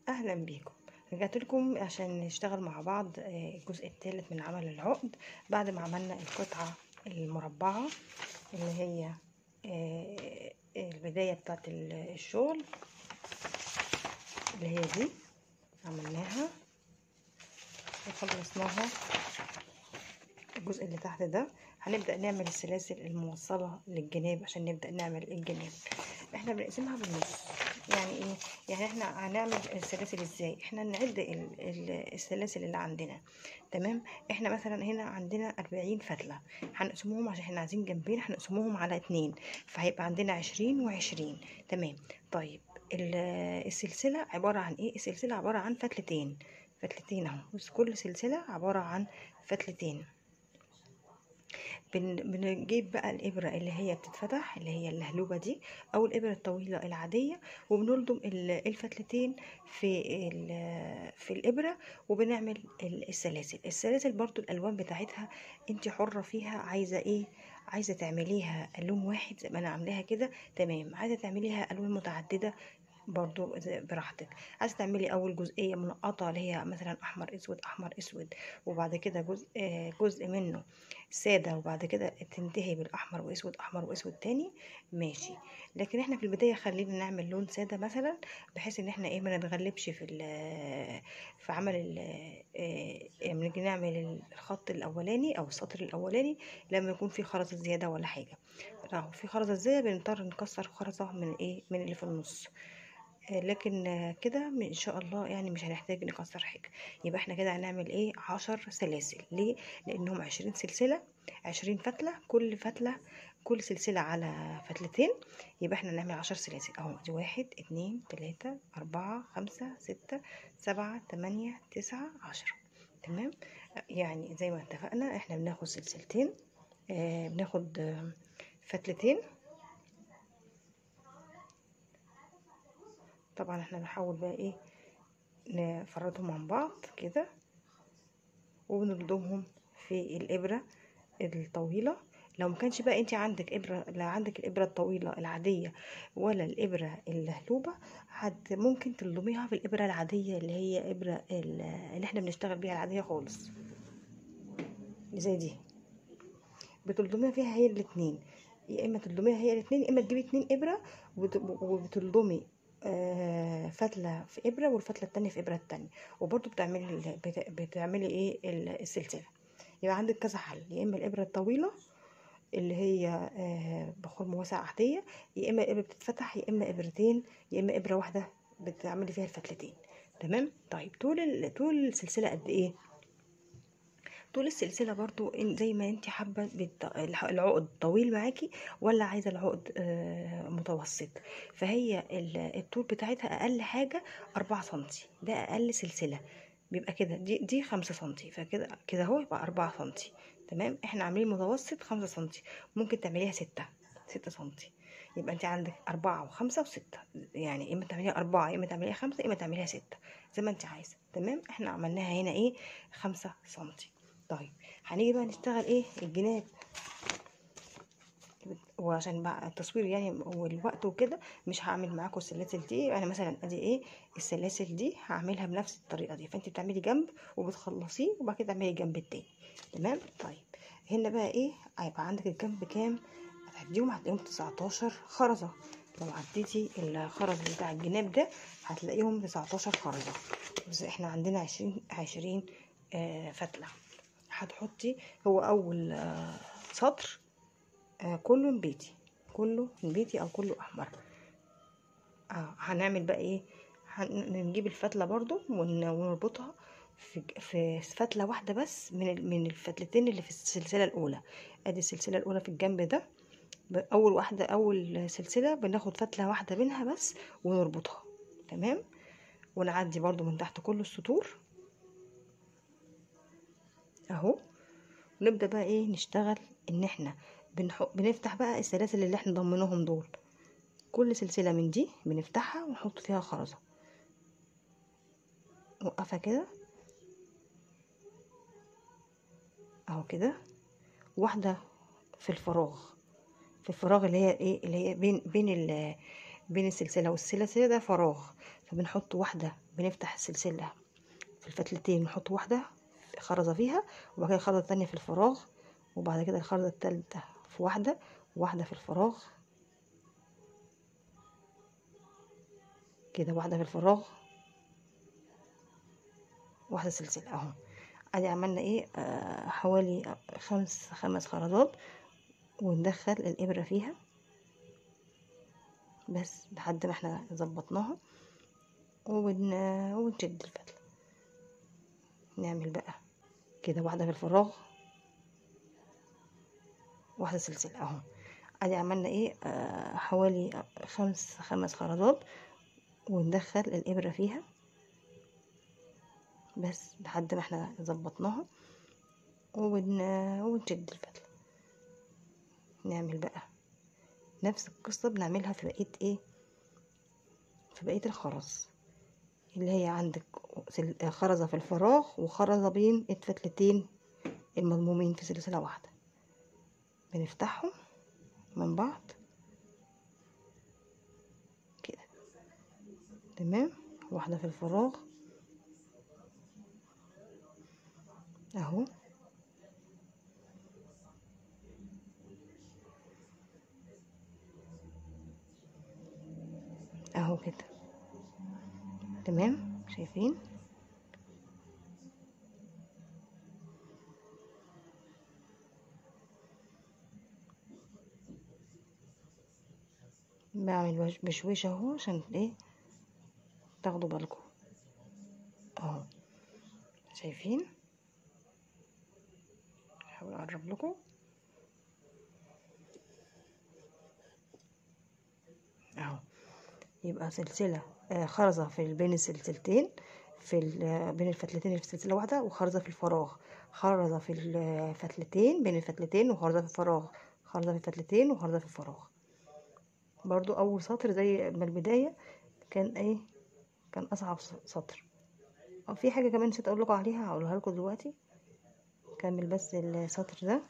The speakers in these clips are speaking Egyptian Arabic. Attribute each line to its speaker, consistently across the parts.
Speaker 1: اهلا بيكم رجعت لكم عشان نشتغل مع بعض آه، الجزء الثالث من عمل العقد بعد ما عملنا القطعة المربعة اللي هي آه، البداية بتاعت ال- الشغل اللي هي دي عملناها وخلصناها الجزء اللي تحت ده هنبدأ نعمل السلاسل الموصلة للجناب عشان نبدأ نعمل الجناب احنا بنقسمها بالنص يعني ايه يعني احنا هنعمل السلاسل ازاي احنا نعد ال- ال- السلاسل اللي عندنا تمام احنا مثلا هنا عندنا 40 فتلة هنقسمهم عشان احنا عايزين جنبين هنقسمهم على اتنين فهيبقى عندنا 20 وعشرين تمام طيب ال- السلسلة عبارة عن ايه السلسلة عبارة عن فتلتين فتلتين اهو بس كل سلسلة عبارة عن فتلتين بن... بنجيب بقى الإبرة اللي هي بتتفتح اللي هي اللهلوبة دي أو الإبرة الطويلة العادية وبنلضم ال- الفتلتين في ال... في الإبرة وبنعمل ال- السلاسل السلاسل برضو الألوان بتاعتها انت حرة فيها عايزة ايه عايزة تعمليها لون واحد زي ما أنا عاملاها كده تمام عايزة تعمليها ألوان متعددة برضو زي- براحتك عايزة تعملي أول جزئية منقطة اللي هي مثلا أحمر أسود أحمر أسود وبعد كده جزء آه، جزء منه سادة وبعد كده تنتهي بالأحمر وأسود أحمر وأسود تاني ماشي لكن احنا في البداية خلينا نعمل لون سادة مثلا بحيث ان احنا ايه ما نتغلبش في ال- في عمل ال- آه، لما نيجي نعمل الخط الأولاني أو السطر الأولاني لما يكون في خرزة زيادة ولا حاجة لو في خرزة زيادة بنضطر نكسر خرزة من ايه من اللي في النص آه، لكن آه، كده م- ان شاء الله يعني مش هنحتاج نكسر حاجه يبقى احنا كده هنعمل ايه عشر سلاسل ليه لانهم عشرين سلسله عشرين فتله كل فتله كل سلسله على فتلتين يبقى احنا نعمل عشر سلاسل اهو دي واحد اتنين تلاته اربعه خمسه سته سبعه تمانيه تسعه عشره تمام آه، يعني زي ما اتفقنا احنا بناخد سلسلتين آه بناخد آه فتلتين طبعا احنا بنحاول بقى ايه نفردهم عن بعض كده وبنلضمهم في الإبرة الطويلة لو ما كانش بقى انت عندك إبرة لا عندك الإبرة الطويلة العادية ولا الإبرة اللهلوبة حد ممكن تلضميها في الإبرة العادية اللي هي إبرة ال- اللي احنا بنشتغل بيها العادية خالص زي دي بتلضميها فيها هي الاتنين يا اما تلضميها هي الاتنين يا اما تجيبي اتنين ابره وت- وبتلضمي آه، فتله في ابره والفتله التانية في ابره التانية وبرضو بتعملي ال- بت- بتعملي ايه ال- السلسله يبقى عندك كذا حل يا اما الابره الطويله اللي هي آه، بخرم واسع عاديه يا اما ابره بتتفتح يا اما ابرتين يا اما ابره واحده بتعملي فيها الفتلتين تمام طيب طول ال- طول السلسله قد ايه طول السلسلة برضو إن- زي ما انت حابة بت- الح- العقد طويل معاكي ولا عايزة العقد آه، متوسط فهي ال- الطول بتاعتها أقل حاجة أربعة سنتي ده أقل سلسلة بيبقى كده دي دي خمسة سنتي فكده كده هو يبقى أربعة سنتي تمام احنا عاملين متوسط خمسة سنتي ممكن تعمليها ستة ستة سنتي يبقى انت عندك أربعة وخمسة وستة يعني إما تعمليها أربعة إما تعمليها خمسة إما تعمليها ستة زي ما انت عايزة تمام احنا عملناها هنا ايه خمسة سنتي طيب هنيجي بقى نشتغل ايه الجناب وعشان بقى التصوير يعني والوقت وكده مش هعمل معاكم السلاسل دي انا مثلا ادي ايه السلاسل دي هعملها بنفس الطريقه دي فانت بتعملي جنب وبتخلصيه وبعد كده تعملي الجنب التاني تمام طيب هنا بقى ايه هيبقى عندك الجنب كام هتعديهم هتلاقيهم 19 خرزه لو عديتي الخرز بتاع الجناب ده هتلاقيهم 19 خرزه بس احنا عندنا 20 20 آه فتله هتحطي هو اول آه سطر آه كله من بيتي كله من بيتي او كله احمر آه هنعمل بقى ايه هنجيب الفتله برضو ون- ونربطها في في فتله واحده بس من ال- من الفتلتين اللي في السلسله الاولى ادي السلسله الاولى في الجنب ده ب- اول واحده اول سلسله بناخد فتله واحده منها بس ونربطها تمام ونعدي برضو من تحت كل السطور اهو ونبدا بقى ايه نشتغل ان احنا بنحط بنفتح بقى السلاسل اللي احنا ضمناهم دول كل سلسله من دي بنفتحها ونحط فيها خرزه نوقفها كده اهو كده واحده في الفراغ في الفراغ اللي هي ايه اللي هي بين بين ال بين السلسلة والسلسلة ده فراغ فبنحط واحدة بنفتح السلسلة في الفتلتين نحط واحدة خرزة فيها وبعد كده الخرزة التانية في الفراغ وبعد كده الخرزة التالتة في واحدة وواحدة في الفراغ كده واحدة في الفراغ واحدة سلسلة اهو ادي عملنا ايه آه حوالي خمس خمس خرزات وندخل الابرة فيها بس لحد ما احنا ظبطناها وبن... ونشد الفتلة نعمل بقى كده واحدة في الفراغ واحدة سلسلة اهو ادي عملنا ايه آه حوالي خمس خمس خرزات وندخل الابرة فيها بس لحد ما احنا ظبطناها وبن... ونشد الفتلة نعمل بقى نفس القصة بنعملها في بقية ايه في بقية الخرز اللي هي عندك خرزة في الفراغ وخرزة بين الفتلتين المضمومين في سلسلة واحدة بنفتحهم من بعض كده تمام واحدة في الفراغ اهو اهو كده تمام شايفين بعمل بشويش اهو عشان ايه تاخدوا بالكم اهو شايفين احاول اقرب لكم اهو يبقى سلسلة آه خرزة في بين السلسلتين في بين الفتلتين اللي في سلسلة واحدة وخرزة في الفراغ خرزة في الفتلتين بين الفتلتين وخرزة في الفراغ خرزة في الفتلتين وخرزة في الفراغ برضو أول سطر زي ما البداية كان ايه كان أصعب سطر أو في حاجة كمان نسيت أقول لكم عليها هقولها لكم دلوقتي كمل بس السطر ده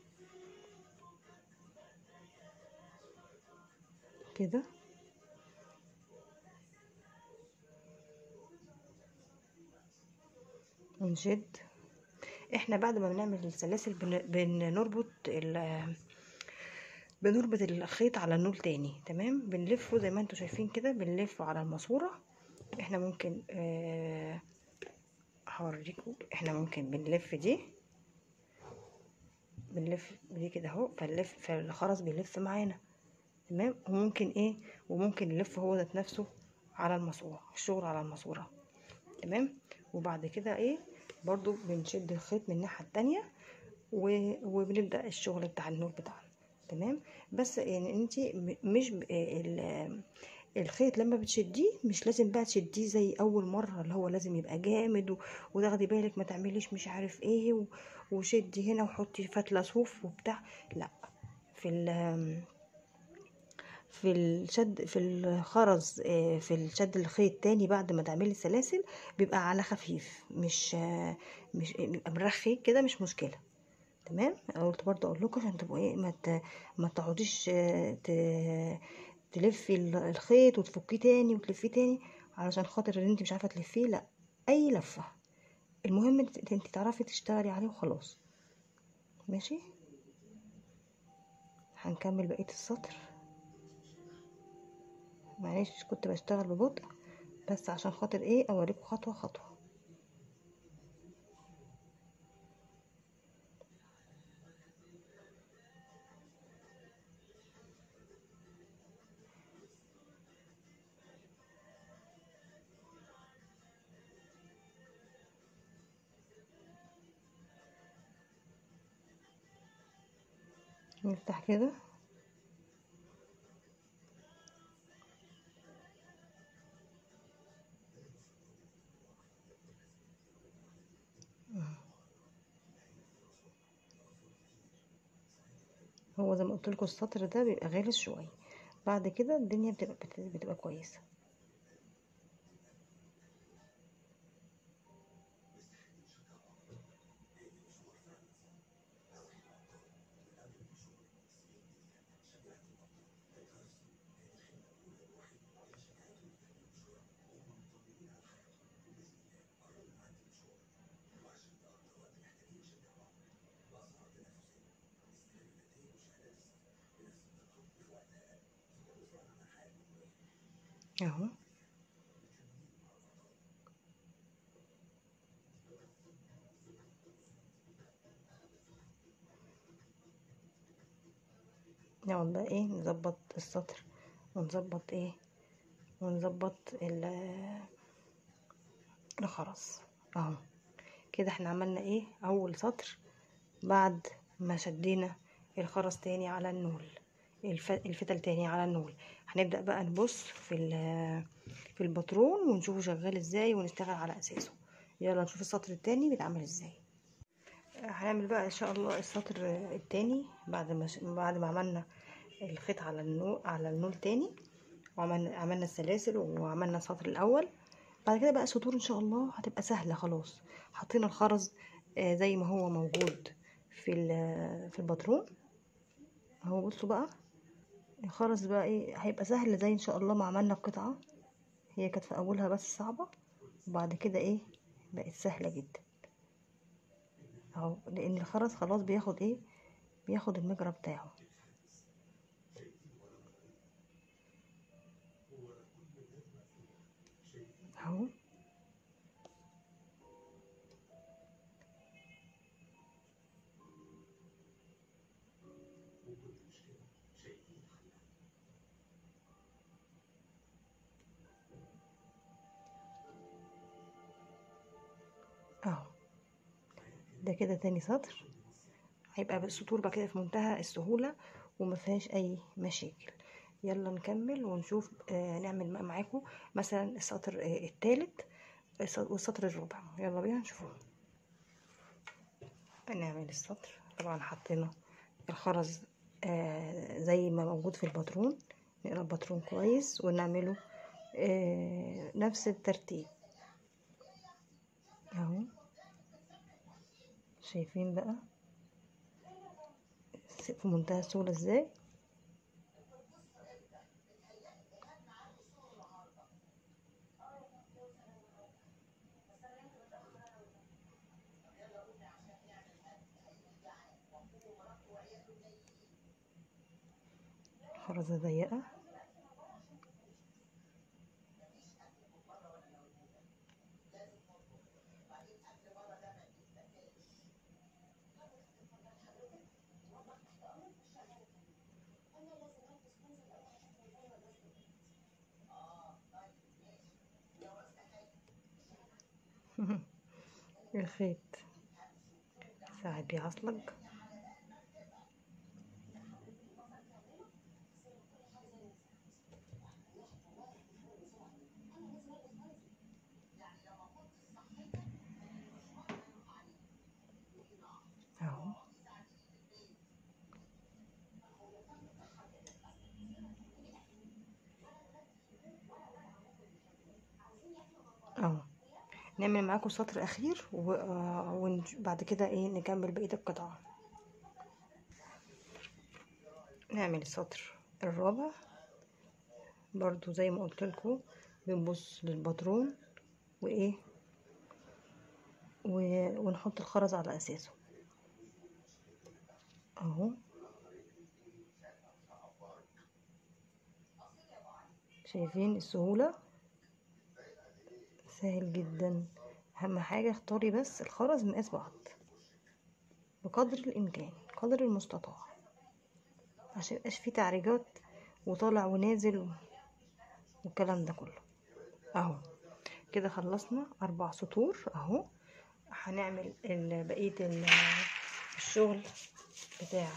Speaker 1: كده ونشد احنا بعد ما بنعمل السلاسل بن... بنربط ال... بنربط الخيط على النول تاني تمام بنلفه زي ما انتوا شايفين كده بنلفه على الماسوره احنا ممكن آه هوريكم احنا ممكن بنلف دي بنلف دي كده اهو فنلف فالخرز بيلف معانا تمام وممكن ايه وممكن نلف هو ذات نفسه على الماسوره الشغل على الماسوره تمام وبعد كده ايه برضو بنشد الخيط من الناحيه التانية وبنبدا الشغل بتاع النور بتاعنا تمام بس يعني انت مش الخيط لما بتشديه مش لازم بقى تشديه زي اول مره اللي هو لازم يبقى جامد وتاخدي بالك ما تعمليش مش عارف ايه وشدي هنا وحطي فتله صوف وبتاع لا في ال في الشد في الخرز في الشد الخيط تاني بعد ما تعملي السلاسل بيبقى على خفيف مش مش بيبقى مرخي كده مش مشكله تمام قلت برضه اقول لكم عشان تبقوا ايه ما ما تقعديش تلفي الخيط وتفكيه تاني وتلفيه تاني علشان خاطر ان انت مش عارفه تلفيه لا اي لفه المهم انت تعرفي تشتغلي عليه وخلاص ماشي هنكمل بقيه السطر معلش كنت بشتغل ببطء بس عشان خاطر ايه اوريكم خطوه خطوه نفتح كده هو زي ما قلت لكم السطر ده بيبقى غلس شويه بعد كده الدنيا بتبقى بتبقى كويسه اهو نقعد بقى ايه نظبط السطر ونظبط ايه ونظبط الخرز اهو كده احنا عملنا ايه اول سطر بعد ما شدينا الخرز تاني على النول الفتل تاني على النول هنبدأ بقى نبص في في الباترون ونشوفه شغال ازاي ونشتغل على اساسه يلا نشوف السطر التاني بيتعمل ازاي هنعمل بقى ان شاء الله السطر التاني بعد ما بعد ما عملنا الخيط على النول على النول تاني وعملنا عملنا السلاسل وعملنا السطر الاول بعد كده بقى السطور ان شاء الله هتبقى سهله خلاص حطينا الخرز زي ما هو موجود في في الباترون اهو بصوا بقى الخرز بقى ايه هيبقى سهل زي ان شاء الله ما عملنا القطعه هي كانت في اولها بس صعبه وبعد كده ايه بقت سهله جدا اهو لان الخرز خلاص بياخد ايه بياخد المجرى بتاعه اهو اهو ده كده تاني سطر هيبقى السطور بقى كده في منتهى السهولة وما فيهاش اي مشاكل يلا نكمل ونشوف آه نعمل معاكم مثلا السطر آه التالت والسطر الرابع يلا بينا نشوفه نعمل السطر طبعا حطينا الخرز آه زي ما موجود في الباترون نقرا الباترون كويس ونعمله آه نفس الترتيب اهو شايفين بقى في منتهى السهولة ازاي خرزة ضيقة الخيط ساعات بيعصلج اهو اهو نعمل معاكم سطر اخير وبعد كده ايه نكمل بقيه القطعه نعمل السطر الرابع برضو زي ما قلت لكم بنبص للباترون وايه ونحط الخرز على اساسه اهو شايفين السهوله سهل جدا اهم حاجه اختاري بس الخرز مقاس بعض بقدر الامكان قدر المستطاع عشان ميبقاش فيه تعريجات وطالع ونازل والكلام ده كله اهو كده خلصنا اربع سطور اهو هنعمل بقيه الشغل بتاع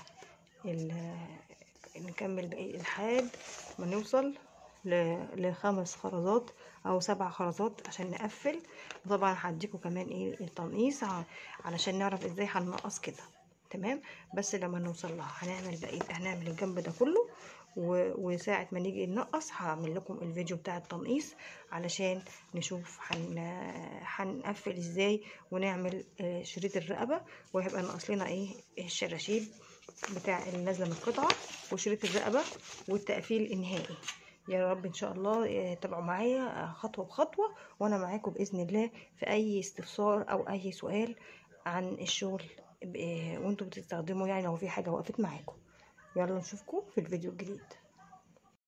Speaker 1: نكمل بقيه لحد ما نوصل لخمس خرزات او سبع خرزات عشان نقفل وطبعا هديكم كمان ايه التنقيص علشان نعرف ازاي هننقص كده تمام بس لما نوصل لها هنعمل بقيه هنعمل الجنب ده كله وساعة ما نيجي ننقص هعمل لكم الفيديو بتاع التنقيص علشان نشوف هنقفل ازاي ونعمل شريط الرقبة وهيبقى ناقص لنا ايه الشراشيب بتاع اللي نازله من القطعه وشريط الرقبه والتقفيل النهائي يا رب ان شاء الله تابعوا معايا خطوه بخطوه وانا معاكم باذن الله في اي استفسار او اي سؤال عن الشغل وانتوا بتستخدموا يعني لو في حاجه وقفت معاكم يلا نشوفكم في الفيديو الجديد